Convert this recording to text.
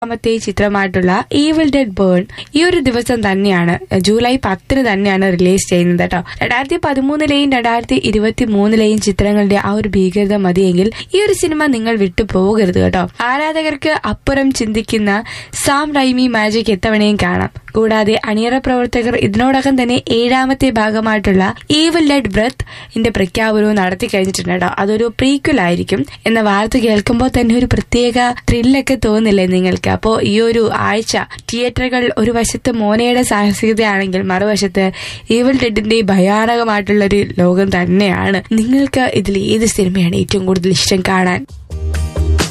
രണ്ടാമത്തെ ചിത്രമായിട്ടുള്ള evil dead burn ഈ ഒരു ദിവസം തന്നെയാണ് ജൂലൈ പത്തിന് തന്നെയാണ് റിലീസ് ചെയ്യുന്നത് കേട്ടോ രണ്ടായിരത്തി പതിമൂന്നിലെയും രണ്ടായിരത്തി ഇരുപത്തി മൂന്നിലെയും ചിത്രങ്ങളുടെ ആ ഒരു ഭീകരത മതിയെങ്കിൽ ഈ ഒരു സിനിമ നിങ്ങൾ വിട്ടു പോകരുത് കേട്ടോ ആരാധകർക്ക് അപ്പുറം ചിന്തിക്കുന്ന സാം റൈമി മാജിക് എത്തവണയും കാണാം കൂടാതെ അണിയറ പ്രവർത്തകർ ഇതിനോടകം തന്നെ ഏഴാമത്തെ ഭാഗമായിട്ടുള്ള ഈവിൾ ഡെഡ് ബ്രത്ത് ഇന്റെ പ്രഖ്യാപനവും നടത്തി കഴിഞ്ഞിട്ടുണ്ട് കേട്ടോ അതൊരു പ്രീക്വൽ ആയിരിക്കും എന്ന വാർത്ത കേൾക്കുമ്പോൾ തന്നെ ഒരു പ്രത്യേക ത്രില്ലൊക്കെ തോന്നില്ലേ നിങ്ങൾക്ക് അപ്പോൾ ഈ ഒരു ആഴ്ച തിയേറ്ററുകൾ ഒരു വശത്ത് മോനയുടെ സാഹസികതയാണെങ്കിൽ മറുവശത്ത് ഈവിൾ ഡെഡിന്റെ ഭയാനകമായിട്ടുള്ള ഒരു ലോകം തന്നെയാണ് നിങ്ങൾക്ക് ഇതിൽ ഏത് സിനിമയാണ് ഏറ്റവും കൂടുതൽ ഇഷ്ടം കാണാൻ